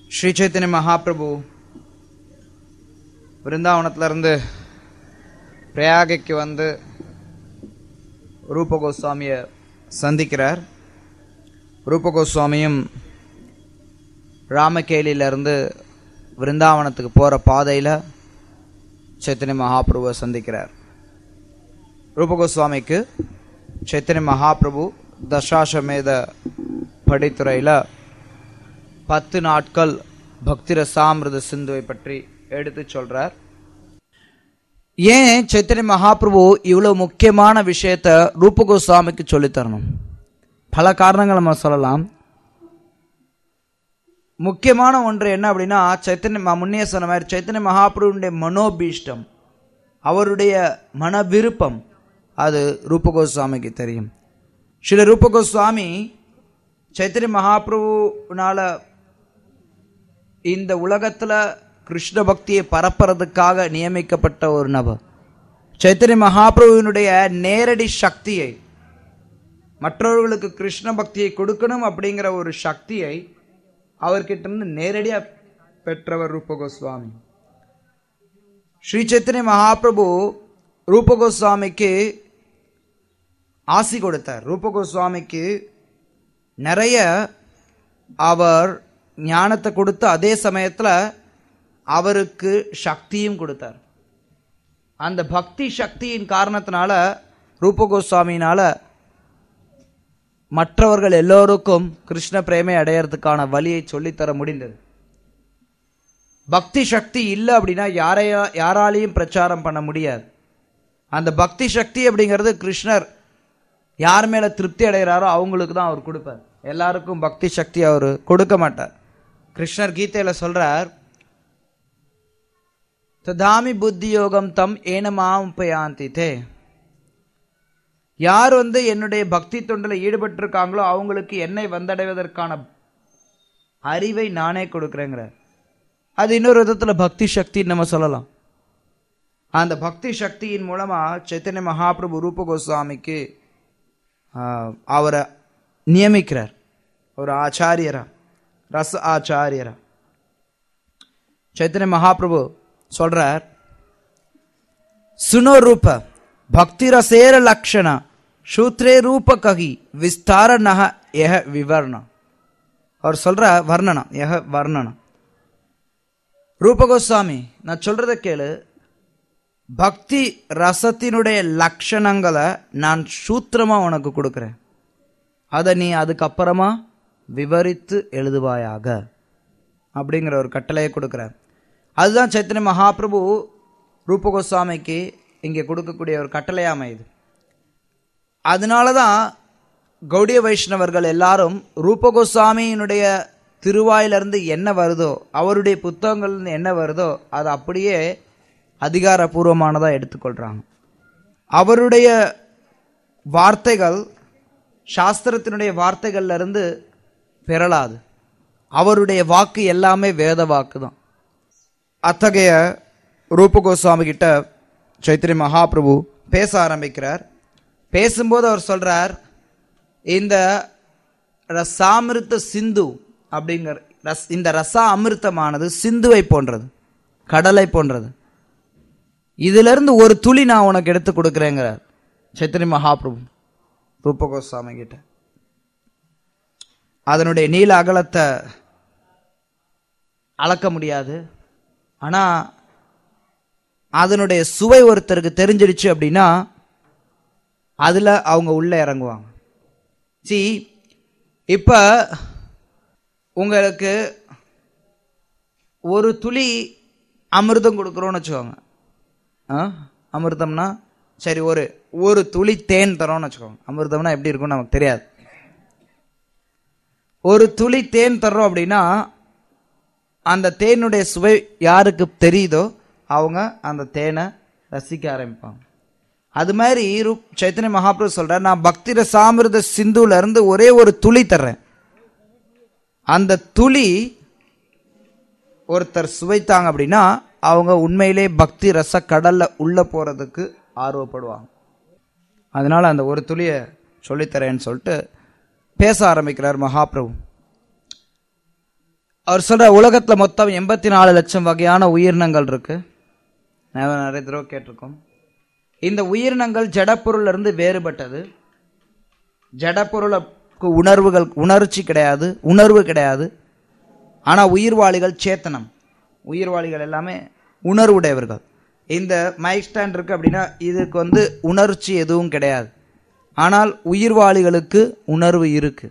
ஸ்ரீ சைத்தன்ய மகாபிரபு விருந்தாவனத்துல இருந்து பிரயாகைக்கு வந்து ரூப கோஸ்வாமிய சந்திக்கிறார் ரூப கோஸ்வாமியும் ராமகேலியில இருந்து விருந்தாவனத்துக்கு போற பாதையில சைத்தன்ய மகாபிரபுவை சந்திக்கிறார் ரூப கோஸ்வாமிக்கு சைத்தன்ய மகாபிரபு தசாசமேத படித்துறையில பத்து நாட்கள் பக்தி ரசாமிருத சிந்துவை பற்றி எடுத்து சொல்றார் ஏன் சைத்தன்ய மகாபிரபு இவ்வளவு முக்கியமான விஷயத்த ரூப கோஸ்வாமிக்கு சொல்லித் தரணும் பல காரணங்கள் நம்ம சொல்லலாம் முக்கியமான ஒன்று என்ன அப்படின்னா சைத்தன்ய ம- முன்னே சொன்ன மாதிரி சைத்தன்ய மகாபிரபுடைய மனோபீஷ்டம் அவருடைய மன விருப்பம் அது ரூப கோஸ்வாமிக்கு தெரியும் சில ரூப கோஸ்வாமி சைத்தன்ய மகாபிரபுனால இந்த உலகத்துல கிருஷ்ண பக்தியை பரப்புறதுக்காக நியமிக்கப்பட்ட ஒரு நபர் சைத்தன்ய மகாபிரபுவினுடைய நேரடி சக்தியை மற்றவர்களுக்கு கிருஷ்ண பக்தியை கொடுக்கணும் அப்படிங்கிற ஒரு சக்தியை அவர்கிட்ட இருந்து நேரடியா பெற்றவர் ரூப கோஸ்வாமி ஸ்ரீ சைத்தன்ய மகாபிரபு ரூப கோஸ்வாமிக்கு ஆசி கொடுத்தார் ரூப கோஸ்வாமிக்கு நிறைய அவர் ஞானத்தை கொடுத்து அதே சமயத்துல அவருக்கு சக்தியும் கொடுத்தார் அந்த பக்தி சக்தியின் காரணத்தினால ரூப கோஸ்வாமியினால மற்றவர்கள் எல்லோருக்கும் கிருஷ்ண பிரேமை அடையறதுக்கான வழியை சொல்லித்தர முடிந்தது பக்தி சக்தி இல்லை அப்படின்னா யாரையா யாராலையும் பிரச்சாரம் பண்ண முடியாது அந்த பக்தி சக்தி அப்படிங்கிறது கிருஷ்ணர் யார் மேல திருப்தி அடைகிறாரோ அவங்களுக்கு தான் அவர் கொடுப்பார் எல்லாருக்கும் பக்தி சக்தி அவர் கொடுக்க மாட்டார் கிருஷ்ணர் கீதையில சொல்றார் ததாமி புத்தி யோகம் தம் ஏனமாம் உபயாந்தி தே யார் வந்து என்னுடைய பக்தி தொண்டில் ஈடுபட்டிருக்காங்களோ அவங்களுக்கு என்னை வந்தடைவதற்கான அறிவை நானே கொடுக்குறேங்கிறார் அது இன்னொரு விதத்துல பக்தி சக்தின்னு நம்ம சொல்லலாம் அந்த பக்தி சக்தியின் மூலமா சைத்தன்ய மகாபிரபு ரூப கோஸ்வாமிக்கு ஆஹ், அவரை நியமிக்கிறார் ஒரு ஆச்சாரியரா ரச ஆச்சாரியரா சைத்தன்ய மகாபிரபு சொல்றார் சுனோ ரூப பக்தி ரசேர லக்ஷண சூத்ரே ரூப ககி விஸ்தார நக எஹ விவரணம் அவர் சொல்ற வர்ணனம் எஹ வர்ணனம் ரூப கோஸ்வாமி நான் சொல்றத கேளு பக்தி ரசத்தினுடைய லட்சணங்களை நான் சூத்திரமா உனக்கு கொடுக்கிறேன் அதை நீ அதுக்கப்புறமா விவரித்து எழுதுவாயாக அப்படிங்கிற ஒரு கட்டளையை கொடுக்குறார் அதுதான் சைத்தன்ய மகாபிரபு ரூப கோஸ்வாமிக்கு இங்கே கொடுக்கக்கூடிய ஒரு கட்டளையா அமையுது அதனால தான் கௌடிய வைஷ்ணவர்கள் எல்லாரும் ரூப கோஸ்வாமியினுடைய திருவாயிலிருந்து என்ன வருதோ அவருடைய புத்தகங்கள்ல என்ன வருதோ அதை அப்படியே அதிகாரபூர்வமானதா எடுத்துக்கொள்றாங்க அவருடைய வார்த்தைகள் சாஸ்திரத்தினுடைய வார்த்தைகள்ல இருந்து பெறலாது அவருடைய வாக்கு எல்லாமே வேத வாக்கு தான் அத்தகைய ரூப கோஸ்வாமி கிட்ட சைத்தன்ய மகாபிரபு பேச ஆரம்பிக்கிறார் பேசும்போது அவர் சொல்றார் இந்த ரசாமிருத்த சிந்து அப்படிங்கிற ரஸ் இந்த ரசா அமிர்தமானது சிந்துவை போன்றது கடலை போன்றது இதிலிருந்து ஒரு துளி நான் உனக்கு எடுத்து கொடுக்குறேங்கிறார் சைத்தன்ய மகாபிரபு ரூப கோஸ்வாமி கிட்ட அதனுடைய நீல அகலத்தை அளக்க முடியாது ஆனா அதனுடைய சுவை ஒருத்தருக்கு தெரிஞ்சிடுச்சு அப்படின்னா அதுல அவங்க உள்ள இறங்குவாங்க சி இப்ப உங்களுக்கு ஒரு துளி அமிர்தம் கொடுக்குறோன்னு வச்சுக்கோங்க ஆ அமிர்தம்னா சரி ஒரு ஒரு துளி தேன் தரோம்னு வச்சுக்கோங்க அமிர்தம்னா எப்படி இருக்கும்னு நமக்கு தெரியாது ஒரு துளி தேன் தர்றோம் அப்படின்னா அந்த தேனுடைய சுவை யாருக்கு தெரியுதோ அவங்க அந்த தேனை ரசிக்க ஆரம்பிப்பாங்க அது மாதிரி ரூப் சைத்தன்ய மகாபிரபு சொல்றார் நான் பக்தி ரசாமிருத சிந்துல இருந்து ஒரே ஒரு துளி தர்றேன் அந்த துளி ஒருத்தர் சுவைத்தாங்க அப்படின்னா அவங்க உண்மையிலே பக்தி ரச கடல்ல உள்ள போறதுக்கு ஆர்வப்படுவாங்க அதனால அந்த ஒரு துளிய சொல்லித்தரேன்னு சொல்லிட்டு பேச ஆரம்பிக்கிறார் மகாபிரபு அவர் சொல்ற உலகத்துல மொத்தம் எண்பத்தி நாலு லட்சம் வகையான உயிரினங்கள் இருக்கு நாம நிறைய தடவை கேட்டிருக்கோம் இந்த உயிரினங்கள் ஜடப்பொருள்ல இருந்து வேறுபட்டது ஜடப்பொருளுக்கு உணர்வுகள் உணர்ச்சி கிடையாது உணர்வு கிடையாது ஆனா உயிர்வாளிகள் சேத்தனம் உயிர்வாளிகள் எல்லாமே உணர்வுடையவர்கள் இந்த மைக் ஸ்டாண்ட் இருக்கு அப்படின்னா இதுக்கு வந்து உணர்ச்சி எதுவும் கிடையாது ஆனால் உயிர்வாளிகளுக்கு உணர்வு இருக்கு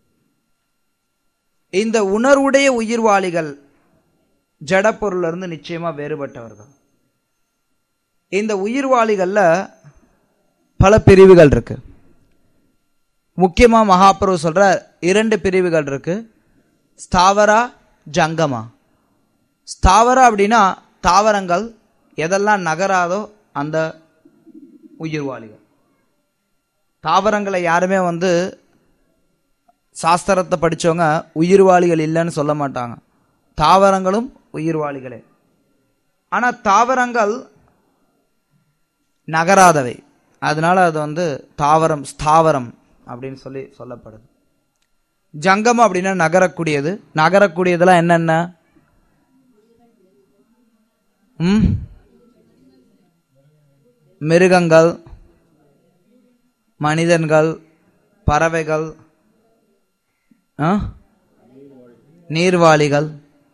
இந்த உணர்வுடைய உயிர்வாளிகள் ஜடப்பொருள்ல இருந்து நிச்சயமா வேறுபட்டவர்கள் இந்த உயிர்வாளிகள்ல பல பிரிவுகள் இருக்கு முக்கியமா மகாபிரபு சொல்ற இரண்டு பிரிவுகள் இருக்கு ஸ்தாவரா ஜங்கமா ஸ்தாவரா அப்படின்னா தாவரங்கள் எதெல்லாம் நகராதோ அந்த உயிர்வாளிகள் தாவரங்களை யாருமே வந்து சாஸ்திரத்தை படிச்சவங்க உயிர்வாளிகள் இல்லைன்னு சொல்ல மாட்டாங்க தாவரங்களும் உயிர்வாளிகளே ஆனா தாவரங்கள் நகராதவை அதனால அது வந்து தாவரம் ஸ்தாவரம் அப்படின்னு சொல்லி சொல்லப்படுது ஜங்கம் அப்படின்னா நகரக்கூடியது நகரக்கூடியதெல்லாம் என்னென்ன ம் மிருகங்கள் மனிதன்கள் பறவைகள் ஆ? நீர்வாளிகள்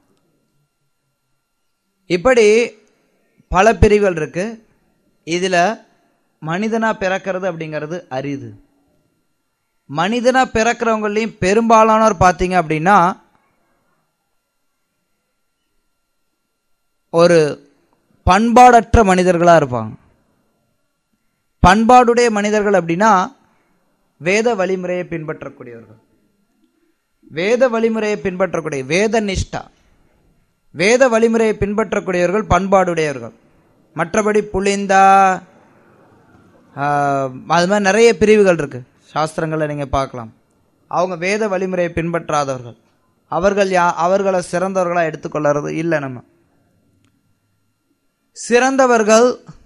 இப்படி பல பிரிவுகள் இருக்கு இதுல மனிதனா பிறக்கிறது அப்படிங்கிறது அரிது மனிதனா பிறக்கிறவங்களையும் பெரும்பாலானோர் பார்த்தீங்க அப்படின்னா ஒரு பண்பாடற்ற மனிதர்களா இருப்பாங்க பண்பாடுடைய மனிதர்கள் அப்படின்னா வேத வழிமுறையை பின்பற்றக்கூடியவர்கள் வேத வழிமுறையை பின்பற்றக்கூடிய வேத நிஷ்டா வேத வழிமுறையை பின்பற்றக்கூடியவர்கள் பண்பாடுடையவர்கள் மற்றபடி புளிந்தா ஆஹ், அது மாதிரி நிறைய பிரிவுகள் இருக்கு சாஸ்திரங்களை நீங்க பார்க்கலாம் அவங்க வேத வழிமுறையை பின்பற்றாதவர்கள் அவர்கள் யா அவர்களை சிறந்தவர்களா எடுத்துக்கொள்றது இல்லை நம்ம சிறந்தவர்கள்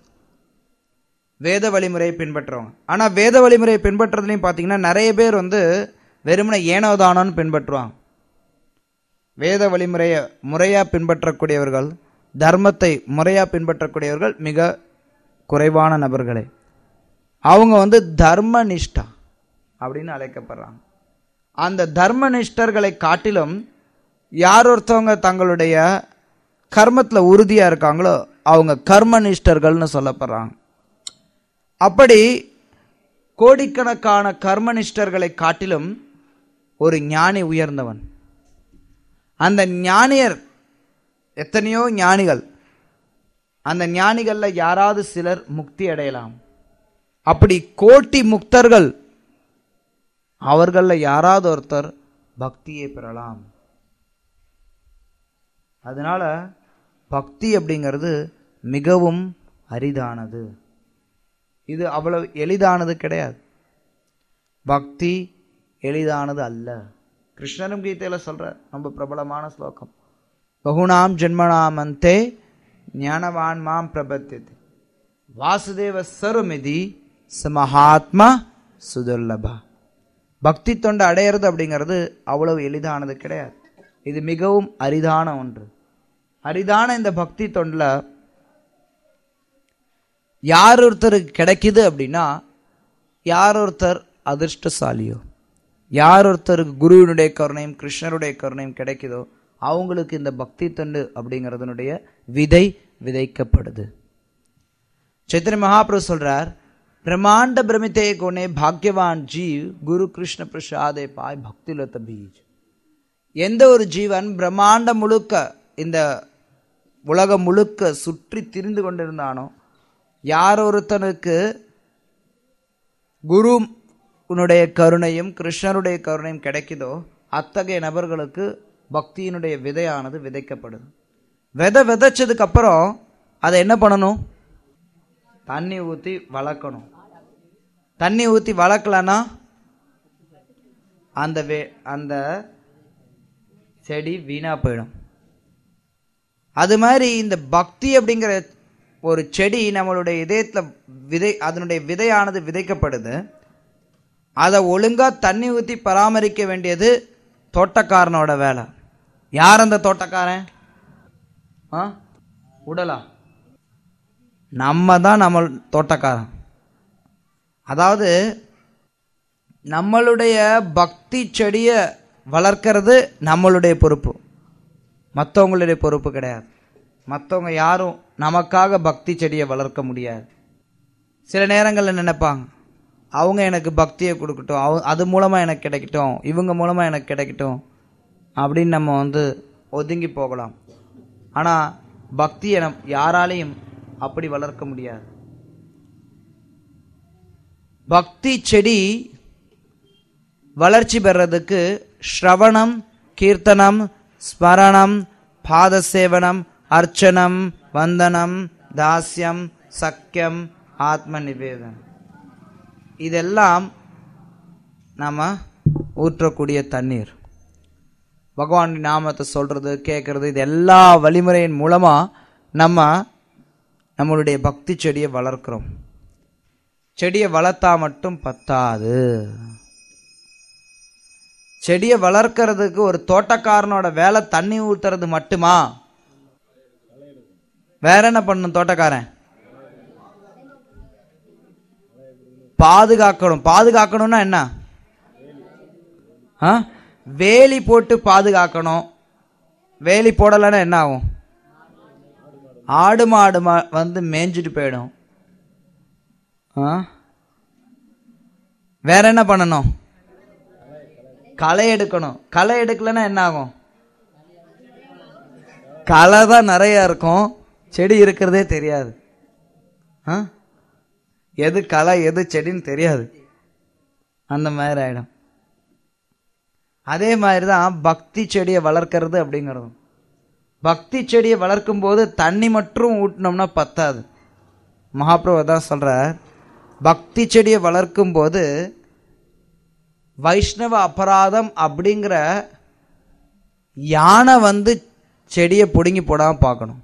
வேத வழிமுறையை பின்பற்றுவாங்க ஆனா வேத வழிமுறையை பின்பற்றுறதுலையும் பார்த்தீங்கன்னா நிறைய பேர் வந்து வெறுமனே ஏனோதானோன்னு பின்பற்றுவாங்க வேத வழிமுறையை முறையா பின்பற்றக்கூடியவர்கள் தர்மத்தை முறையா பின்பற்றக்கூடியவர்கள் மிக குறைவான நபர்களே அவங்க வந்து தர்ம நிஷ்டா அப்படின்னு அழைக்கப்படுறாங்க அந்த தர்ம நிஷ்டர்களை காட்டிலும் யார் ஒருத்தவங்க தங்களுடைய கர்மத்துல உறுதியா இருக்காங்களோ அவங்க கர்ம நிஷ்டர்கள்னு சொல்லப்படுறாங்க அப்படி கோடிக்கணக்கான கர்மனிஷ்டர்களை காட்டிலும் ஒரு ஞானி உயர்ந்தவன் அந்த ஞானியர் எத்தனையோ ஞானிகள் அந்த ஞானிகள்ல யாராவது சிலர் முக்தி அடையலாம் அப்படி கோட்டி முக்தர்கள் அவர்கள யாராவது ஒருத்தர் பக்தியை பெறலாம் அதனால பக்தி அப்படிங்கிறது மிகவும் அரிதானது இது அவ்வளவு எளிதானது கிடையாது பக்தி எளிதானது அல்ல கிருஷ்ணரும் கீதையில சொல்ற ரொம்ப பிரபலமான ஸ்லோகம் பகுணாம் ஜென்மனாம் அந்தே ஞானவான் மாம் பிரபத்தியது வாசுதேவ சருமிதி ச மகாத்மா சுதுர்லபா பக்தி தொண்டை அடையிறது அப்படிங்கிறது அவ்வளவு எளிதானது கிடையாது இது மிகவும் அரிதான ஒன்று அரிதான இந்த பக்தி தொண்டில் யார் ஒருத்தருக்கு கிடைக்குது அப்படின்னா யார் ஒருத்தர் அதிர்ஷ்டசாலியோ யார் ஒருத்தருக்கு குருவினுடைய கருணையும் கிருஷ்ணருடைய கருணையும் கிடைக்குதோ அவங்களுக்கு இந்த பக்தி தொண்டு அப்படிங்கிறதுனுடைய விதை விதைக்கப்படுது चैतन्य महाप्रभु சொல்றார் பிரம்மாண்ட பிரமித்தே கோனே பாக்யவான் ஜீவ் குரு கிருஷ்ண பிரசாதே பாய் பக்திலத பீஜ் எந்த ஒரு ஜீவன் பிரம்மாண்டம் முழுக்க இந்த உலகம் முழுக்க சுற்றி திரிந்து கொண்டிருந்தானோ யார் ஒருத்தனுக்கு குரு உன்னுடைய கருணையும் கிருஷ்ணருடைய கருணையும் கிடைக்குதோ அத்தகைய நபர்களுக்கு பக்தியினுடைய விதையானது விதைக்கப்படுது விதை விதைச்சதுக்கு அப்புறம் அதை என்ன பண்ணணும் தண்ணி ஊற்றி வளர்க்கணும் தண்ணி ஊற்றி வளர்க்கலன்னா அந்த வே அந்த செடி வீணா போயிடும் அது மாதிரி இந்த பக்தி அப்படிங்கிற ஒரு செடி நம்மளுடைய இதயத்தில் விதை அதனுடைய விதையானது விதைக்கப்படுது அதை ஒழுங்கா தண்ணி ஊற்றி பராமரிக்க வேண்டியது தோட்டக்காரனோட வேலை யார் அந்த தோட்டக்காரன் ஆ உடலா நம்ம தான் நம்ம தோட்டக்காரன் அதாவது நம்மளுடைய பக்தி செடியை வளர்க்கறது நம்மளுடைய பொறுப்பு மற்றவங்களுடைய பொறுப்பு கிடையாது மற்றவங்க யாரும் நமக்காக பக்தி செடியை வளர்க்க முடியாது சில நேரங்களில் நினைப்பாங்க அவங்க எனக்கு பக்தியை கொடுக்கட்டும் அவ அது மூலமாக எனக்கு கிடைக்கட்டும் இவங்க மூலமாக எனக்கு கிடைக்கட்டும் அப்படின்னு நம்ம வந்து ஒதுங்கி போகலாம் ஆனால் பக்தியை நம் யாராலையும் அப்படி வளர்க்க முடியாது பக்தி செடி வளர்ச்சி பெறதுக்கு ஸ்ரவணம் கீர்த்தனம் ஸ்மரணம் பாதசேவனம் அர்ச்சனம் வந்தனம் தாஸ்யம் சக்கியம் ஆத்ம நிவேதனம் இதெல்லாம் நாம ஊற்றக்கூடிய தண்ணீர் பகவான் நாமத்தை சொல்றது கேட்கறது இது எல்லா வழிமுறையின் மூலமா நம்ம நம்மளுடைய பக்தி செடியை வளர்க்கிறோம் செடியை வளர்த்தா மட்டும் பத்தாது செடியை வளர்க்கறதுக்கு ஒரு தோட்டக்காரனோட வேலை தண்ணி ஊத்துறது மட்டுமா வேற என்ன பண்ணும் தோட்டக்காரன் பாதுகாக்கணும் பாதுகாக்கணும்னா என்ன ஆ? வேலி போட்டு பாதுகாக்கணும் வேலி போடலைன்னா என்ன ஆகும் ஆடு மாடு மா- வந்து மேய்ஞ்சிட்டு போயிடும் ஆ? வேற என்ன பண்ணணும் களை எடுக்கணும் களை எடுக்கலைன்னா என்ன ஆகும் களை தான் நிறைய இருக்கும் செடி இருக்கிறதே தெரியாது ஆ? எது களை எது செடின்னு தெரியாது அந்த மாதிரி ஆயிடும் அதே மாதிரி தான் பக்தி செடியை வளர்க்கறது அப்படிங்கிறது பக்தி செடியை வளர்க்கும் போது தண்ணி மட்டும் ஊட்டினோம்னா பத்தாது மகாபிரபு தான் சொல்றார் பக்தி செடியை வளர்க்கும் போது வைஷ்ணவ அபராதம் அப்படிங்கிற யானை வந்து செடியை பிடுங்கி போடாம பார்க்கணும்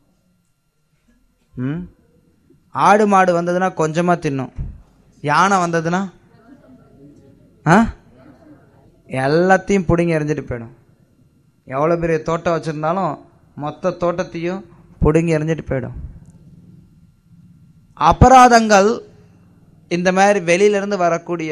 ம் ஆடு மாடு வந்ததுன்னா கொஞ்சமா தின்னும் யானை வந்ததுன்னா ஆ எல்லாத்தையும் பிடுங்கி எறிஞ்சிட்டு போயிடும் எவ்வளோ பெரிய தோட்டம் வச்சுருந்தாலும் மொத்த தோட்டத்தையும் பிடுங்கி எறிஞ்சிட்டு போயிடும் அபராதங்கள் இந்த மாதிரி வெளியிலிருந்து வரக்கூடிய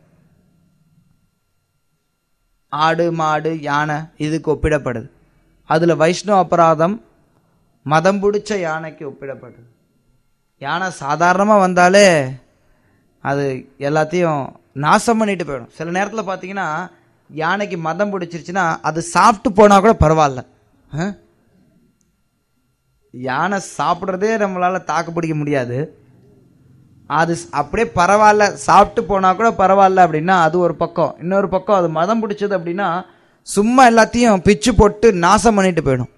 ஆடு மாடு யானை இதுக்கு ஒப்பிடப்படுது அதில் வைஷ்ணவ அபராதம் மதம் பிடிச்ச யானைக்கு ஒப்பிடப்படுது யானை சாதாரணமாக வந்தாலே அது எல்லாத்தையும் நாசம் பண்ணிட்டு போயிடும் சில நேரத்தில் பார்த்தீங்கன்னா யானைக்கு மதம் பிடிச்சிருச்சுன்னா அது சாப்பிட்டு போனால் கூட பரவாயில்ல ஆ? யானை சாப்பிட்றதே நம்மளால தாக்கு பிடிக்க முடியாது அது ஸ்- அப்படியே பரவாயில்ல சாப்பிட்டு போனா கூட பரவாயில்ல அப்படின்னா அது ஒரு பக்கம் இன்னொரு பக்கம் அது மதம் பிடிச்சது அப்படின்னா சும்மா எல்லாத்தையும் பிச்சு போட்டு நாசம் பண்ணிட்டு போயிடும்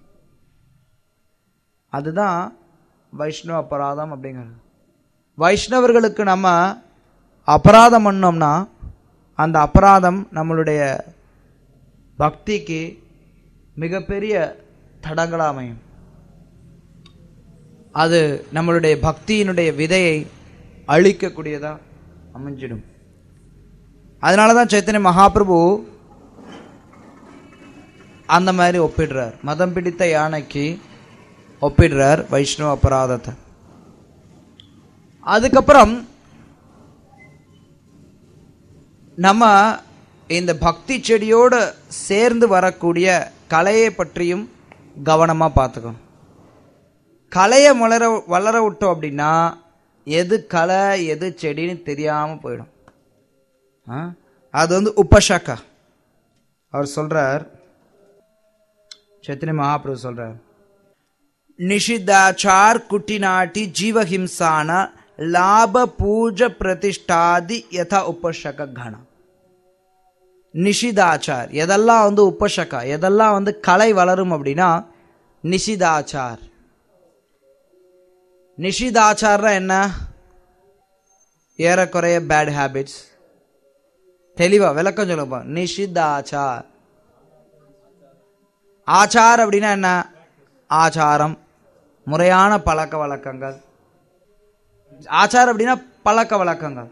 அதுதான் வைஷ்ணவ அபராதம் அப்படிங்கிறது வைஷ்ணவர்களுக்கு நம்ம அபராதம் பண்ணோம்னா அந்த அபராதம் நம்மளுடைய பக்திக்கு மிகப்பெரிய தடங்களாக அமையும் அது நம்மளுடைய பக்தியினுடைய விதையை அழிக்கக்கூடியதா அமைஞ்சிடும் அதனால தான் சைத்தன்ய மகாபிரபு அந்த மாதிரி ஒப்பிடுறார் மதம் பிடித்த யானைக்கு ஒப்பிடுறார் வைஷ்ணவ அபராதத்தை அதுக்கப்புறம் நம்ம இந்த பக்தி செடியோட சேர்ந்து வரக்கூடிய கலையை பற்றியும் கவனமாக பார்த்துக்கணும் கலையை வளர வளர விட்டோம் அப்படின்னா எது கலை எது செடின்னு தெரியாமல் போயிடும் ஆ? அது வந்து உபஷக்கா அவர் சொல்றார் சைத்தன்ய மகாபிரபு சொல்றார் நிஷிதாச்சார் குட்டிநாட்டி ஜீவஹிம்சான லாப பூஜ பிரதிஷ்டாதி யதா உபஷக கணம் நிஷிதாச்சார் எதெல்லாம் வந்து உபஷகா எதெல்லாம் வந்து கலை வளரும் அப்படின்னா நிஷிதாச்சார் நிஷிதாச்சார்னா என்ன ஏறக்குறைய பேட் ஹேபிட்ஸ் தெளிவா விளக்கம் சொல்லுப்பா நிஷிதாச்சார் ஆச்சார் அப்படின்னா என்ன ஆச்சாரம் முறையான பழக்க வழக்கங்கள் ஆச்சார் அப்படின்னா பழக்க வழக்கங்கள்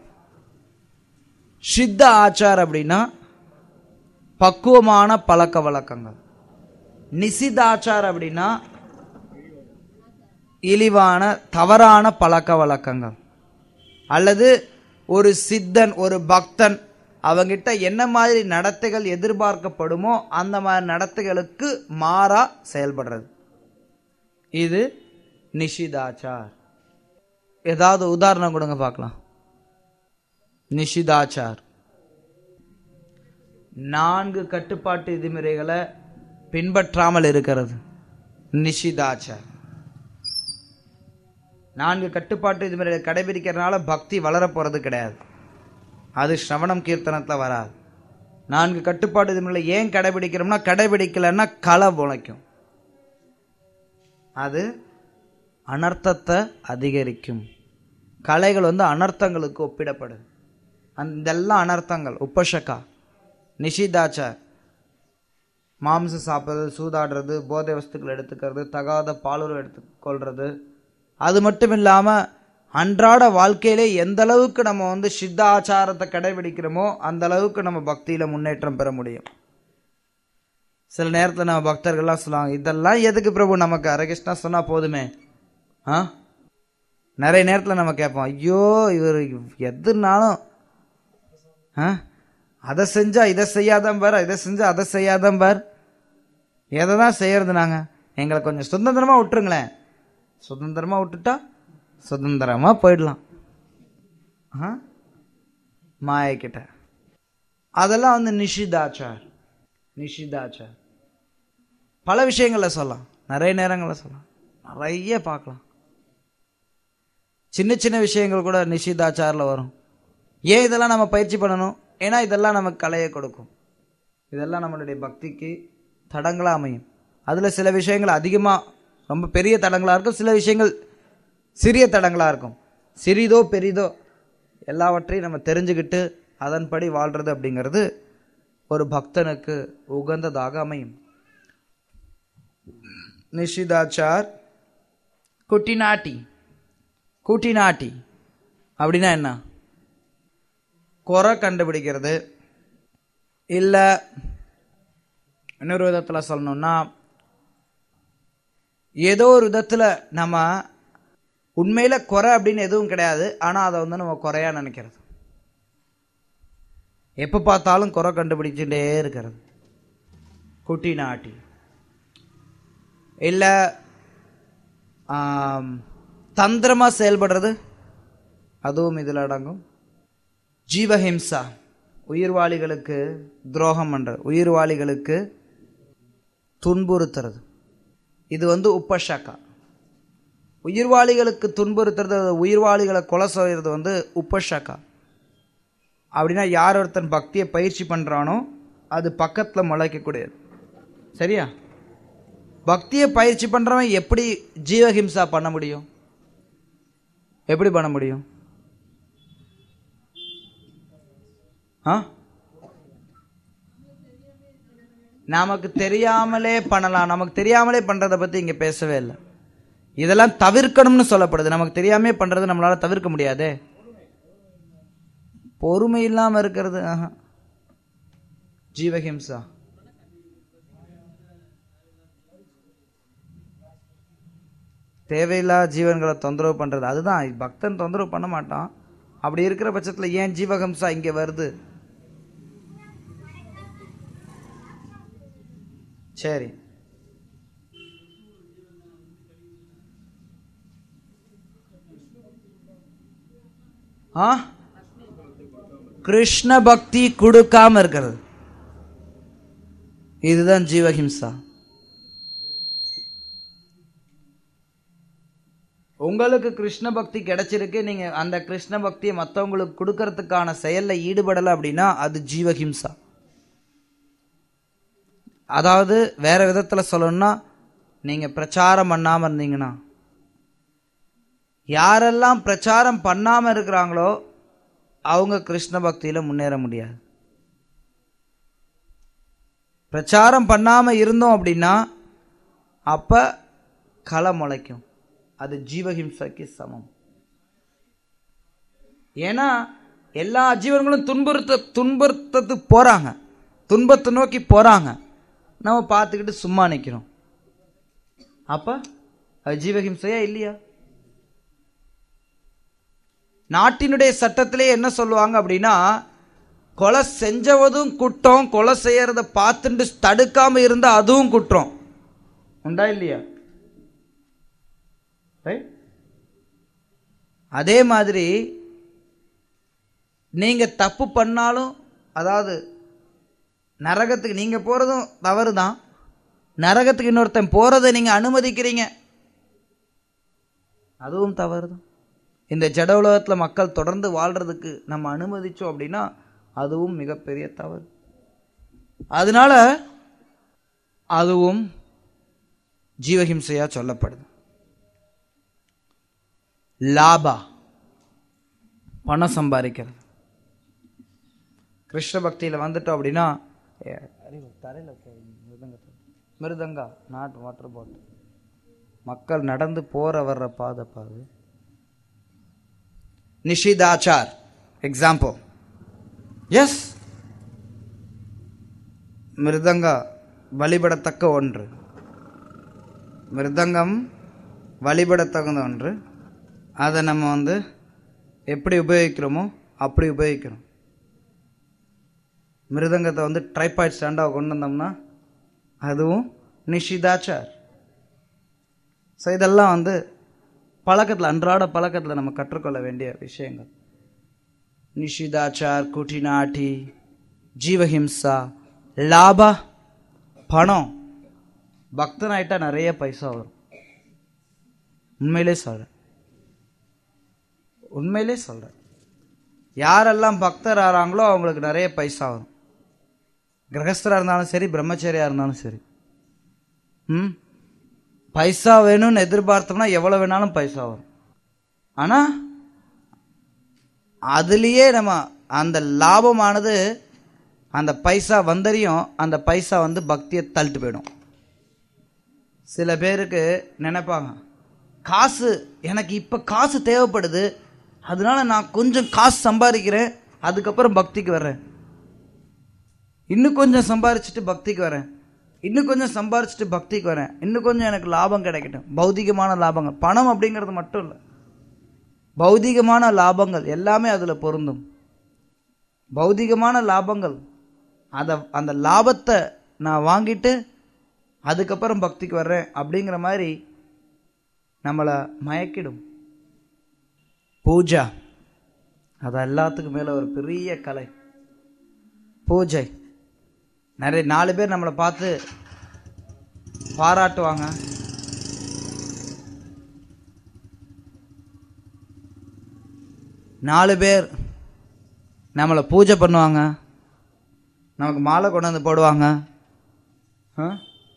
சித்த ஆச்சார் அப்படின்னா பக்குவமான பழக்க வழக்கங்கள் நிசிதாச்சார் அப்படின்னா இழிவான தவறான பழக்க வழக்கங்கள் அல்லது ஒரு சித்தன் ஒரு பக்தன் அவங்கிட்ட என்ன மாதிரி நடத்தைகள் எதிர்பார்க்கப்படுமோ அந்த மாதிரி நடத்தைகளுக்கு மாறா செயல்படுறது இது நிஷிதாச்சார் ஏதாவது உதாரணம் கொடுங்க பார்க்கலாம் நிஷிதாச்சார் நான்கு கட்டுப்பாட்டு விதிமுறைகளை பின்பற்றாமல் இருக்கிறது நிஷிதாச்சார் நான்கு கட்டுப்பாட்டு விதிமுறைகளை கடைபிடிக்கிறதுனால பக்தி வளரப் போறது கிடையாது அது ஸ்ரவணம் கீர்த்தனத்தில் வராது நான்கு கட்டுப்பாட்டு விதிமுறைகளை ஏன் கடைபிடிக்கிறோம்னா கடைபிடிக்கலைன்னா களை முளைக்கும் அது அனர்த்தத்தை அதிகரிக்கும் கலைகள் வந்து அனர்த்தங்களுக்கு ஒப்பிடப்படுது அந்த இதெல்லாம் அனர்த்தங்கள் உப்பஷக்கா நிஷிதாச்சார் மாம்சம் சாப்பிட்றது சூதாடுறது போதை வஸ்துக்கள் எடுத்துக்கிறது தகாத பாலுறவு எடுத்துக்கொள்றது அது மட்டும் இல்லாமல் அன்றாட வாழ்க்கையிலே எந்த அளவுக்கு நம்ம வந்து சித்த ஆச்சாரத்தை கடைபிடிக்கிறோமோ அந்த அளவுக்கு நம்ம பக்தியில் முன்னேற்றம் பெற முடியும் சில நேரத்தில் நம்ம பக்தர்கள்லாம் சொல்லுவாங்க இதெல்லாம் எதுக்கு பிரபு நமக்கு ஹரகிருஷ்ணா சொன்னால் போதுமே ஆ நிறைய நேரத்தில் நம்ம கேட்போம் ஐயோ இவர் எதுனாலும் ஆ அதை செஞ்சா இதை செய்யாதான் பார் இதை செஞ்சா அதை செய்யாதான் பார் எதை தான் செய்யறது நாங்கள் எங்களை கொஞ்சம் சுதந்திரமாக விட்டுருங்களேன் சுதந்திரமாக விட்டுட்டா சுதந்திரமாக போயிடலாம் ஆ மாயக்கிட்ட அதெல்லாம் வந்து நிஷிதாச்சார் நிஷிதாச்சார் பல விஷயங்களில் சொல்லலாம் நிறைய நேரங்களில் சொல்லலாம் நிறைய பார்க்கலாம் சின்ன சின்ன விஷயங்கள் கூட நிஷிதாச்சாரில் வரும் ஏன் இதெல்லாம் நம்ம பயிற்சி பண்ணணும் ஏன்னா இதெல்லாம் நமக்கு கலையை கொடுக்கும் இதெல்லாம் நம்மளுடைய பக்திக்கு தடங்களாக அமையும் அதில் சில விஷயங்கள் அதிகமாக ரொம்ப பெரிய தடங்களாக இருக்கும் சில விஷயங்கள் சிறிய தடங்களாக இருக்கும் சிறிதோ பெரிதோ எல்லாவற்றையும் நம்ம தெரிஞ்சுக்கிட்டு அதன்படி வாழ்கிறது அப்படிங்கிறது ஒரு பக்தனுக்கு உகந்ததாக அமையும் நிஷிதாச்சார் குட்டிநாட்டி குட்டிநாட்டி அப்படின்னா என்ன குறை கண்டுபிடிக்கிறது இல்லை இன்னொரு விதத்தில் சொல்லணும்னா ஏதோ ஒரு விதத்தில் நம்ம உண்மையில் குறை அப்படின்னு எதுவும் கிடையாது ஆனால் அதை வந்து நம்ம குறையா நினைக்கிறது எப்போ பார்த்தாலும் குறை கண்டுபிடிச்சுட்டே இருக்கிறது குட்டி நாட்டி இல்லை தந்திரமாக செயல்படுறது அதுவும் இதில் அடங்கும் ஜீவஹிம்சா உயிர்வாளிகளுக்கு துரோகம் பண்ணுறது உயிர்வாளிகளுக்கு துன்புறுத்துறது இது வந்து உப்பஷாக்கா உயிர்வாளிகளுக்கு துன்புறுத்துறது உயிர்வாளிகளை கொலை செய்கிறது வந்து உப்பஷாக்கா அப்படின்னா யார் ஒருத்தன் பக்தியை பயிற்சி பண்ணுறானோ அது பக்கத்தில் முளைக்கக்கூடியது சரியா பக்தியை பயிற்சி பண்ணுறவன் எப்படி ஜீவஹிம்சா பண்ண முடியும் எப்படி பண்ண முடியும் ஆ நமக்கு தெரியாமலே பண்ணலாம் நமக்கு தெரியாமலே பண்றதை பத்தி இங்க பேசவே இல்லை இதெல்லாம் தவிர்க்கணும்னு சொல்லப்படுது நமக்கு தெரியாமே பண்றது நம்மளால தவிர்க்க முடியாதே பொறுமை இல்லாம இருக்கிறது ஆஹா. ஜீவஹிம்சா தேவையில்லாத ஜீவன்களை தொந்தரவு பண்றது அதுதான் பக்தன் தொந்தரவு பண்ண மாட்டான் அப்படி இருக்கிற பட்சத்துல ஏன் ஜீவஹிம்சா இங்க வருது சரி ஆ கிருஷ்ண பக்தி கொடுக்காம இருக்கிறது இதுதான் ஜீவஹிம்சா உங்களுக்கு கிருஷ்ண பக்தி கிடைச்சிருக்கு நீங்க அந்த கிருஷ்ண பக்தியை மற்றவங்களுக்கு கொடுக்கறதுக்கான செயல்ல ஈடுபடலை அப்படின்னா அது ஜீவஹிம்சா அதாவது வேற விதத்துல சொல்லணும்னா நீங்க பிரச்சாரம் பண்ணாம இருந்தீங்கன்னா யாரெல்லாம் பிரச்சாரம் பண்ணாம இருக்கிறாங்களோ அவங்க கிருஷ்ண பக்தியில முன்னேற முடியாது பிரச்சாரம் பண்ணாம இருந்தோம் அப்படின்னா அப்ப களை முளைக்கும் அது ஜீவஹிம்சைக்கு சமம் ஏன்னா எல்லா ஜீவன்களும் துன்புறுத்த துன்புறுத்தத்துக்கு போறாங்க துன்பத்தை நோக்கி போறாங்க நம்ம பார்த்துக்கிட்டு சும்மா நிற்கிறோம் அப்ப அது ஜீவஹிம்சையா இல்லையா நாட்டினுடைய சட்டத்திலே என்ன சொல்லுவாங்க அப்படின்னா கொலை செஞ்சவதும் குற்றம் கொலை செய்யறத பார்த்துட்டு தடுக்காம இருந்தா அதுவும் குற்றம் உண்டா இல்லையா Right? அதே மாதிரி நீங்க தப்பு பண்ணாலும் அதாவது நரகத்துக்கு நீங்க போறதும் தவறு தான் நரகத்துக்கு இன்னொருத்தன் போறதை நீங்க அனுமதிக்கிறீங்க அதுவும் தவறு தான் இந்த ஜட உலகத்துல மக்கள் தொடர்ந்து வாழ்றதுக்கு நம்ம அனுமதிச்சோம் அப்படின்னா அதுவும் மிகப்பெரிய தவறு அதனால அதுவும் ஜீவஹிம்சையா சொல்லப்படுது லாபா பணம் சம்பாதிக்கிறது கிருஷ்ண பக்தியில் வந்துட்டோம் அப்படின்னா ஏ, அறிவு, தரையில வைக்க, மிருதங்கத்தை. மிருதங்கா நாட் வாட்டர் பாட்டில் மக்கள் நடந்து போற வர்ற பாதை பாது நிஷிதாச்சார் எக்ஸாம்பிள் எஸ் மிருதங்கா வழிபடத்தக்க ஒன்று மிருதங்கம் வழிபடத்தகுந்த ஒன்று அதை நம்ம வந்து எப்படி உபயோகிக்கிறோமோ அப்படி உபயோகிக்கணும் மிருதங்கத்தை வந்து ட்ரைபாய்ட் ஸ்டாண்டாக கொண்டு வந்தோம்னா அதுவும் நிஷிதாச்சார் ஸோ இதெல்லாம் வந்து பழக்கத்தில் அன்றாட பழக்கத்தில் நம்ம கற்றுக்கொள்ள வேண்டிய விஷயங்கள் நிஷிதாச்சார் குட்டிநாட்டி ஜீவஹிம்சா லாபா பணம் பக்தனாயிட்டா நிறைய பைசா வரும் உண்மையிலே சொல்கிறேன் உண்மையிலே சொல்கிறேன் யாரெல்லாம் பக்தர் ஆறாங்களோ அவங்களுக்கு நிறைய பைசா வரும் கிரகஸ்தராக இருந்தாலும் சரி பிரம்மச்சரியாக இருந்தாலும் சரி ம் பைசா வேணும்னு எதிர்பார்த்தோம்னா எவ்வளோ வேணாலும் பைசா வரும் ஆனால் அதுலேயே நம்ம அந்த லாபமானது அந்த பைசா வந்தறியும் அந்த பைசா வந்து பக்தியை தள்ளிட்டு போயிடும் சில பேருக்கு நினைப்பாங்க காசு எனக்கு இப்போ காசு தேவைப்படுது அதனால நான் கொஞ்சம் காசு சம்பாதிக்கிறேன் அதுக்கப்புறம் பக்திக்கு வர்றேன் இன்னும் கொஞ்சம் சம்பாரிச்சிட்டு பக்திக்கு வரேன் இன்னும் கொஞ்சம் சம்பாரிச்சிட்டு பக்திக்கு வரேன் இன்னும் கொஞ்சம் எனக்கு லாபம் கிடைக்கட்டும் பௌதிகமான லாபங்கள் பணம் அப்படிங்கிறது மட்டும் இல்லை பௌதிகமான லாபங்கள் எல்லாமே அதில் பொருந்தும் பௌதிகமான லாபங்கள் அதை அந்த லாபத்தை நான் வாங்கிட்டு அதுக்கப்புறம் பக்திக்கு வர்றேன் அப்படிங்கிற மாதிரி நம்மளை மயக்கிடும் பூஜா அது எல்லாத்துக்கும் மேலே ஒரு பெரிய கலை பூஜை நிறைய நாலு பேர் நம்மளை பார்த்து பாராட்டுவாங்க நாலு பேர் நம்மளை பூஜை பண்ணுவாங்க நமக்கு மாலை கொண்டு வந்து போடுவாங்க ஆ?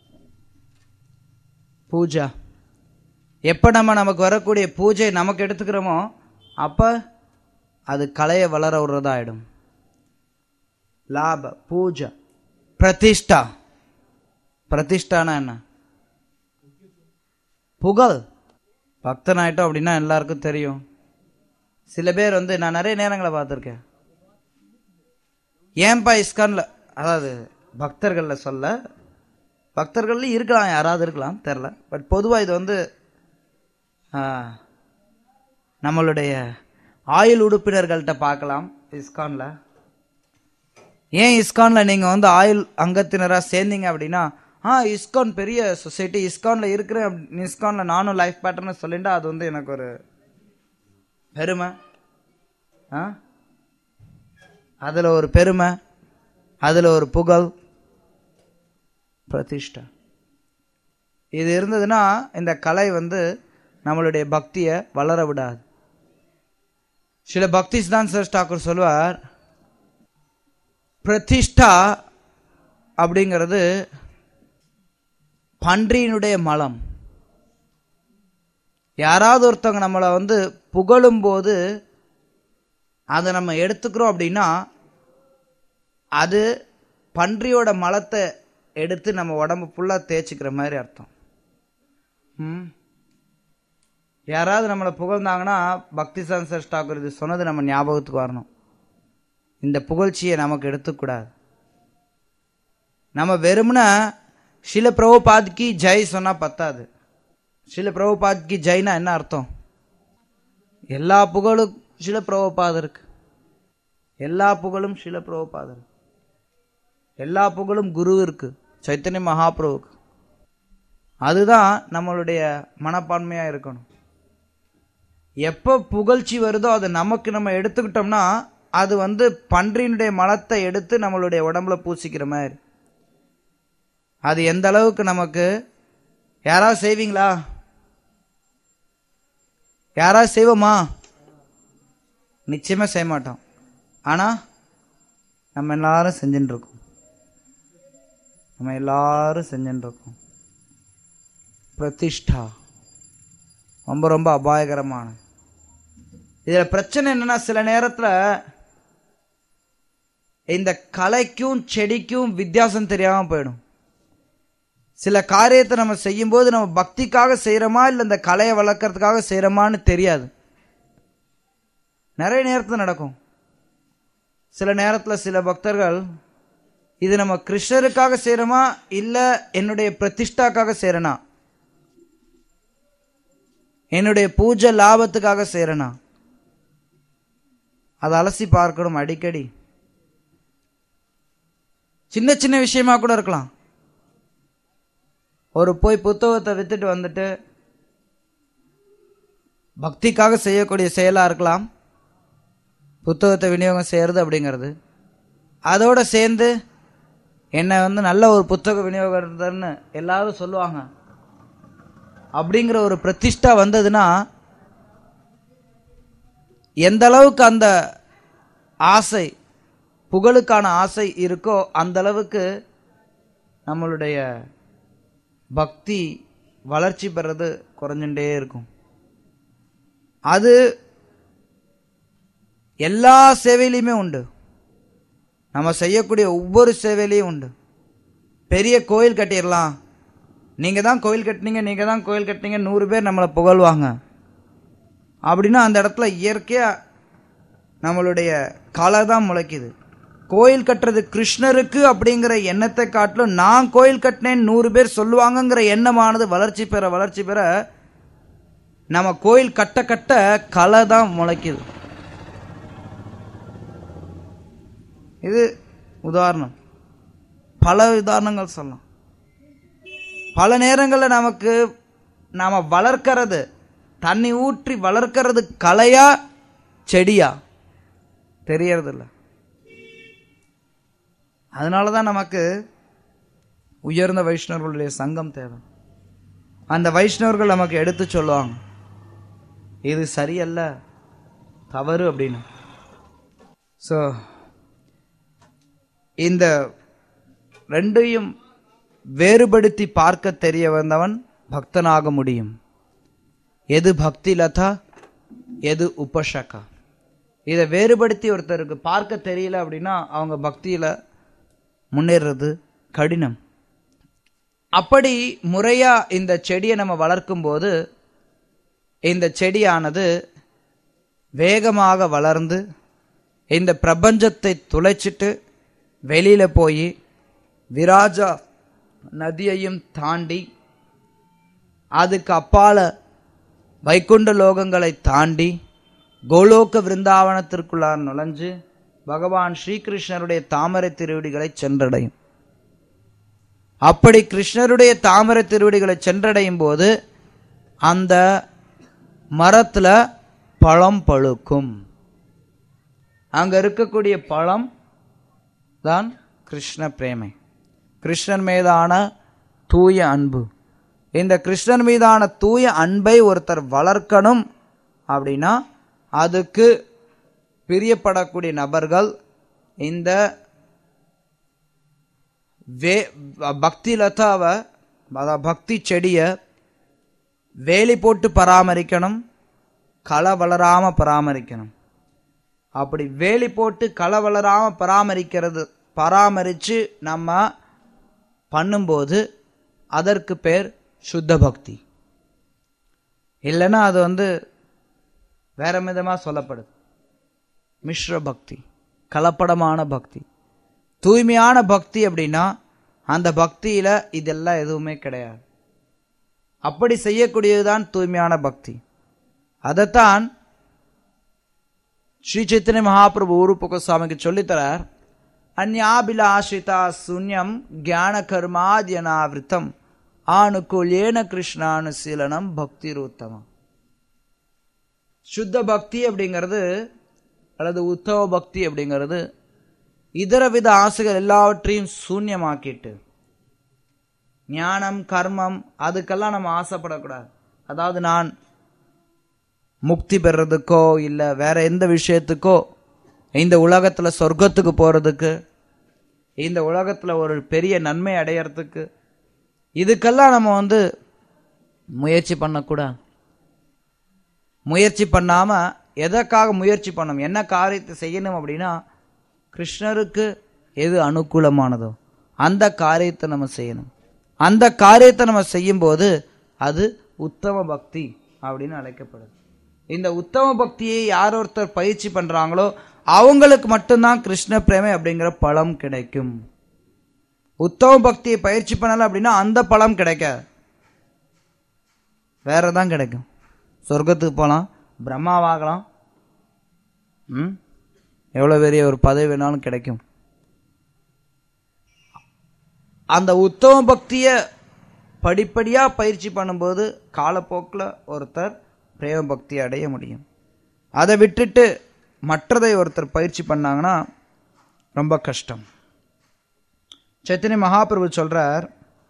பூஜா எப்போ நம்ம நமக்கு வரக்கூடிய பூஜை நமக்கு எடுத்துக்கிறோமோ அப்போ அது கலையை வளர விடுறதாயிடும் லாப பூஜா பிரதிஷ்டா பிரதிஷ்டானா என்ன புகழ் பக்தனாயிட்டோம் அப்படின்னா எல்லாருக்கும் தெரியும் சில பேர் வந்து நான் நிறைய நேரங்களை பார்த்துருக்கேன் ஏன்பா இஸ்கான்ல அதாவது பக்தர்களில் சொல்ல பக்தர்கள்ல இருக்கலாம் யாராவது இருக்கலாம் தெரில பட் பொதுவாக இது வந்து ஆ, நம்மளுடைய ஆயுள் உறுப்பினர்கள்ட்ட பார்க்கலாம் இஸ்கான்ல ஏன் இஸ்கான்ல நீங்க வந்து ஆயுள் அங்கத்தினரா சேர்ந்தீங்க அப்படின்னா ஆ இஸ்கான் பெரிய சொசைட்டி இஸ்கான்ல இருக்கிறேன் அப்படி- இஸ்கான்ல நானும் லைஃப் பேட்டர்னு சொல்லிட்டா அது வந்து எனக்கு ஒரு பெருமை ஆ அதுல ஒரு பெருமை அதுல ஒரு புகழ் பிரதிஷ்டா இது இருந்ததுன்னா இந்த கலை வந்து நம்மளுடைய பக்தியை வளர விடாது சில பக்தி சித்தாந்த் டாக்கூர் சொல்லுவார் பிரதிஷ்டா அப்படிங்கிறது பன்றியினுடைய மலம் யாராவது ஒருத்தவங்க நம்மளை வந்து புகழும்போது அதை நம்ம எடுத்துக்கிறோம் அப்படின்னா அது பன்றியோட மலத்தை எடுத்து நம்ம உடம்பு ஃபுல்லாக தேய்ச்சிக்கிற மாதிரி அர்த்தம் ம் யாராவது நம்மளை புகழ்ந்தாங்கன்னா பக்தி சான்சர் டாக்கூர் இது சொன்னது நம்ம ஞாபகத்துக்கு வரணும் இந்த புகழ்ச்சியை நமக்கு எடுத்துக்கூடாது நம்ம வெறுமனே சில பிரபுபாத்க்கு ஜெய் சொன்னா பத்தாது சில பிரபுபாத்க்கு ஜெய்னா என்ன அர்த்தம் எல்லா புகழும் சில பிரபுபாதருக்கு எல்லா புகழும் சில பிரபுபாதருக்கு எல்லா புகழும் குருவிற்கு சைத்தன்ய மகாபிரபுக்கு அதுதான் நம்மளுடைய மனப்பான்மையா இருக்கணும் எப்போ புகழ்ச்சி வருதோ அது நமக்கு நம்ம எடுத்துக்கிட்டோம்னா அது வந்து பன்றியினுடைய மலத்தை எடுத்து நம்மளுடைய உடம்புல பூசிக்கிற மாதிரி அது எந்த அளவுக்கு நமக்கு யாராவது செய்வீங்களா யாராவது செய்வோமா நிச்சயமா செய்ய மாட்டோம் ஆனா நம்ம எல்லாரும் செஞ்சுட்டு இருக்கோம் நம்ம எல்லாரும் செஞ்சுட்டு இருக்கோம் பிரதிஷ்டா ரொம்ப ரொம்ப அபாயகரமான இதுல பிரச்சனை என்னன்னா சில நேரத்துல இந்த கலைக்கும் செடிக்கும் வித்தியாசம் தெரியாம போயிடும் சில காரியத்தை நம்ம செய்யும்போது நம்ம பக்திக்காக செய்யறோமா இல்லை இந்த கலையை வளர்க்கறதுக்காக செய்யறோமான்னு தெரியாது நிறைய நேரத்தில் நடக்கும் சில நேரத்தில் சில பக்தர்கள் இது நம்ம கிருஷ்ணருக்காக செய்யறோமா இல்லை என்னுடைய பிரதிஷ்டாக்காக செய்யறனா என்னுடைய பூஜை லாபத்துக்காக செய்யறனா அதை அலசி பார்க்கணும் அடிக்கடி சின்ன சின்ன விஷயமா கூட இருக்கலாம் ஒரு போய் புத்தகத்தை வித்துட்டு வந்துட்டு பக்திக்காக செய்யக்கூடிய செயலா இருக்கலாம் புத்தகத்தை விநியோகம் செய்யறது அப்படிங்கிறது அதோட சேர்ந்து என்னை வந்து நல்ல ஒரு புத்தக விநியோகர்னு எல்லாரும் சொல்லுவாங்க அப்படிங்கிற ஒரு பிரதிஷ்டா வந்ததுன்னா எந்த அளவுக்கு அந்த ஆசை புகழுக்கான ஆசை இருக்கோ அந்த அளவுக்கு நம்மளுடைய பக்தி வளர்ச்சி பெறது குறைஞ்சுட்டே இருக்கும் அது எல்லா சேவையிலையுமே உண்டு நம்ம செய்யக்கூடிய ஒவ்வொரு சேவையிலையும் உண்டு பெரிய கோயில் கட்டிடலாம் நீங்கள் தான் கோயில் கட்டினீங்க நீங்கள் தான் கோயில் கட்டினீங்க நூறு பேர் நம்மளை புகழ்வாங்க அப்படின்னா அந்த இடத்துல இயற்கையாக நம்மளுடைய கலை தான் முளைக்குது கோயில் கட்டுறது கிருஷ்ணருக்கு அப்படிங்கிற எண்ணத்தை காட்டிலும் நான் கோயில் கட்டினேன் நூறு பேர் சொல்லுவாங்கங்கிற எண்ணமானது வளர்ச்சி பெற வளர்ச்சி பெற நம்ம கோயில் கட்ட கட்ட கலை தான் முளைக்குது இது உதாரணம் பல உதாரணங்கள் சொல்லலாம் பல நேரங்களில் நமக்கு நாம வளர்க்கறது தண்ணி ஊற்றி வளர்க்கறது கலையா செடியா தெரியறதில்ல அதனால தான் நமக்கு உயர்ந்த வைஷ்ணவர்களுடைய சங்கம் தேவை அந்த வைஷ்ணவர்கள் நமக்கு எடுத்து சொல்லுவாங்க இது சரியல்ல தவறு அப்படின்னு ஸோ இந்த ரெண்டையும் வேறுபடுத்தி பார்க்க தெரிய வந்தவன் பக்தனாக முடியும் எது பக்தி லதா எது உபஷகா இதை வேறுபடுத்தி ஒருத்தருக்கு பார்க்க தெரியல அப்படின்னா அவங்க பக்தியில முன்னேறது கடினம் அப்படி முறையா இந்த செடியை நம்ம வளர்க்கும் போது இந்த செடியானது வேகமாக வளர்ந்து இந்த பிரபஞ்சத்தை துளைச்சிட்டு வெளியில போய் விராஜா நதியையும் தாண்டி அதுக்கு அப்பால வைகுண்ட லோகங்களை தாண்டி கோலோக விருந்தாவனத்திற்குள்ளார் நுழைஞ்சு பகவான் ஸ்ரீகிருஷ்ணருடைய தாமரை திருவடிகளை சென்றடையும் அப்படி கிருஷ்ணருடைய தாமரை திருவடிகளை சென்றடையும் போது அந்த மரத்துல பழம் பழுக்கும் அங்க இருக்கக்கூடிய பழம் தான் கிருஷ்ண பிரேமை கிருஷ்ணன் மீதான தூய அன்பு இந்த கிருஷ்ணன் மீதான தூய அன்பை ஒருத்தர் வளர்க்கணும் அப்படின்னா அதுக்கு பிரியப்படக்கூடிய நபர்கள் இந்த வே பக்தி லதாவை அதாவது பக்தி செடியை வேலி போட்டு பராமரிக்கணும் களை வளராம பராமரிக்கணும் அப்படி வேலி போட்டு களை வளராம பராமரிக்கிறது பராமரித்து நம்ம பண்ணும்போது அதற்கு பேர் சுத்த பக்தி இல்லைன்னா அது வந்து வேற விதமாக சொல்லப்படுது மிஸ்ர பக்தி கலப்படமான பக்தி தூய்மையான பக்தி அப்படின்னா அந்த பக்தியில இதெல்லாம் எதுவுமே கிடையாது அப்படி செய்யக்கூடியதுதான் தூய்மையான பக்தி அதைத்தான் ஸ்ரீ சைத்தன்ய மகாபிரபு ஊருப்புக சுவாமிக்கு சொல்லித்தரார் அந்யாபிலாஷிதா சூன்யம் ஞான கர்மாத்யனாவிருத்தம் ஆணுக்குல்யேன கிருஷ்ணானுசீலனம் பக்தி ரூத்தமம் சுத்த பக்தி அப்படிங்கிறது அல்லது உத்தவ பக்தி அப்படிங்கிறது இதர வித ஆசைகள் எல்லாவற்றையும் சூன்யமாக்கிட்டு ஞானம் கர்மம் அதுக்கெல்லாம் நம்ம ஆசைப்படக்கூடாது அதாவது நான் முக்தி பெறதுக்கோ இல்லை வேற எந்த விஷயத்துக்கோ இந்த உலகத்தில் சொர்க்கத்துக்கு போகிறதுக்கு இந்த உலகத்தில் ஒரு பெரிய நன்மை அடையறதுக்கு இதுக்கெல்லாம் நம்ம வந்து முயற்சி பண்ணக்கூடாது முயற்சி பண்ணாமல் எதற்காக முயற்சி பண்ணணும் என்ன காரியத்தை செய்யணும் அப்படின்னா கிருஷ்ணருக்கு எது அனுகூலமானதோ அந்த காரியத்தை நம்ம செய்யணும் அந்த காரியத்தை நம்ம செய்யும்போது அது உத்தம பக்தி அப்படின்னு அழைக்கப்படுது இந்த உத்தம பக்தியை யார் ஒருத்தர் பயிற்சி பண்றாங்களோ அவங்களுக்கு மட்டும்தான் கிருஷ்ண பிரேமை அப்படிங்கிற பலம் கிடைக்கும் உத்தம பக்தியை பயிற்சி பண்ணல அப்படின்னா அந்த பலம் கிடைக்காது வேற தான் கிடைக்கும் சொர்க்கத்துக்கு போகலாம் பிரம்மாவாகலாம் ம் எவ்வளோ பெரிய ஒரு பதவி வேணாலும் கிடைக்கும் அந்த உத்தம பக்தியை படிப்படியாக பயிற்சி பண்ணும்போது காலப்போக்கில் ஒருத்தர் பிரேம பக்தி அடைய முடியும் அதை விட்டுட்டு மற்றதை ஒருத்தர் பயிற்சி பண்ணாங்கன்னா ரொம்ப கஷ்டம் சைத்தன்ய மகாபிரபு சொல்றார்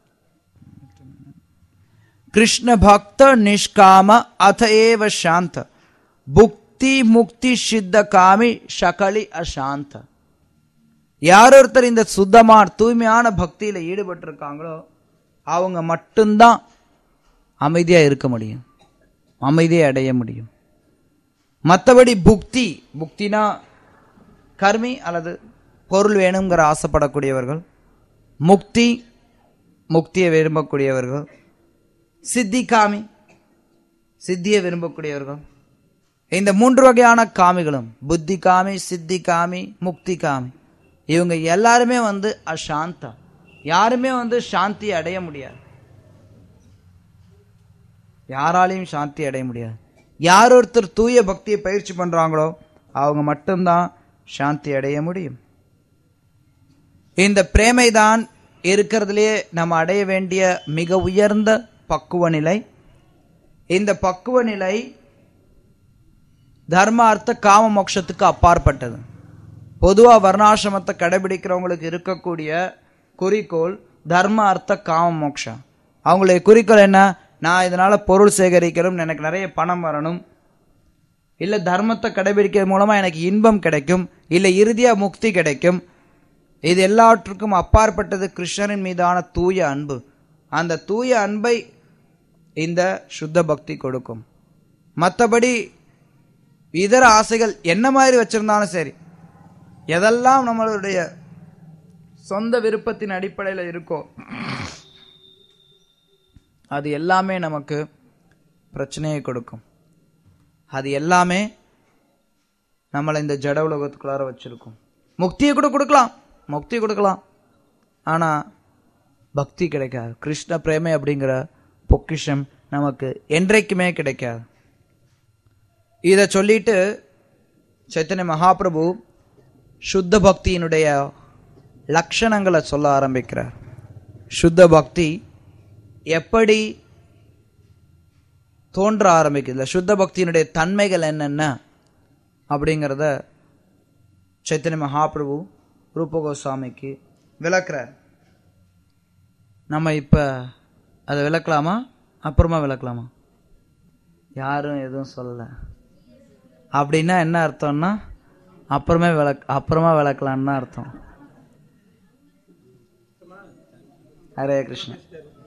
கிருஷ்ண பக்த நிஷ்காம அத ஏவ சாந்த புக்தி முக்தி சித்த காமி சகலி அசாந்த யார் ஒருத்தர் இந்த சுத்தமான தூய்மையான பக்தியில ஈடுபட்டிருக்காங்களோ அவங்க மட்டும்தான் அமைதியா இருக்க முடியும் அமைதியை அடைய முடியும் மற்றபடி புக்தி புக்தினா கர்மி அல்லது பொருள் வேணுங்கிற ஆசைப்படக்கூடியவர்கள் முக்தி முக்தியை விரும்பக்கூடியவர்கள் சித்தி காமி சித்தியை விரும்பக்கூடியவர்கள் இந்த மூன்று வகையான காமிகளும் புத்தி காமி சித்தி காமி முக்தி காமி இவங்க எல்லாருமே வந்து அசாந்தா யாருமே வந்து சாந்தி அடைய முடியாது யாராலையும் சாந்தி அடைய முடியாது யார் ஒருத்தர் தூய பக்தியை பயிற்சி பண்றாங்களோ அவங்க மட்டும்தான் சாந்தி அடைய முடியும் இந்த பிரேமை தான் இருக்கிறதுலேயே நம்ம அடைய வேண்டிய மிக உயர்ந்த பக்குவ நிலை இந்த பக்குவ நிலை தர்ம அர்த்த காம மோட்சத்துக்கு அப்பாற்பட்டது பொதுவா வர்ணாசிரமத்தை கடைபிடிக்கிறவங்களுக்கு இருக்கக்கூடிய குறிக்கோள் தர்ம அர்த்த காம மோட்சம் அவங்களுடைய குறிக்கோள் என்ன நான் இதனால பொருள் சேகரிக்கணும் எனக்கு நிறைய பணம் வரணும் இல்ல தர்மத்தை கடைபிடிக்கிறது மூலமா எனக்கு இன்பம் கிடைக்கும் இல்ல இறுதியா முக்தி கிடைக்கும் இது எல்லாவற்றுக்கும் அப்பாற்பட்டது கிருஷ்ணரின் மீதான தூய அன்பு அந்த தூய அன்பை இந்த சுத்த பக்தி கொடுக்கும் மற்றபடி இதர ஆசைகள் என்ன மாதிரி வச்சிருந்தாலும் சரி எதெல்லாம் நம்மளுடைய சொந்த விருப்பத்தின் அடிப்படையில் இருக்கோ அது எல்லாமே நமக்கு பிரச்சனையை கொடுக்கும் அது எல்லாமே நம்மளை இந்த ஜட உலகத்துக்குள்ளார வச்சிருக்கும் முக்தியை கூட கொடுக்கலாம் முக்தி கொடுக்கலாம் ஆனா பக்தி கிடைக்காது கிருஷ்ண பிரேமை அப்படிங்கிற பொக்கிஷம் நமக்கு என்றைக்குமே கிடைக்காது இதை சொல்லிட்டு சைத்தன்ய மகாபிரபு சுத்த பக்தியினுடைய லட்சணங்களை சொல்ல ஆரம்பிக்கிறார் சுத்த பக்தி எப்படி தோன்ற ஆரம்பிக்குது சுத்த பக்தியினுடைய தன்மைகள் என்னென்ன அப்படிங்கிறத சைத்தன்ய மகாபிரபு ரூப கோஸ்வாமிக்கு விளக்குறார் நம்ம இப்போ அதை விளக்கலாமா அப்புறமா விளக்கலாமா யாரும் எதுவும் சொல்லலை அப்படின்னா என்ன அர்த்தம்னா அப்புறமே விளக் அப்புறமா விளக்கலான்னு தான் அர்த்தம் ஹரே கிருஷ்ணன்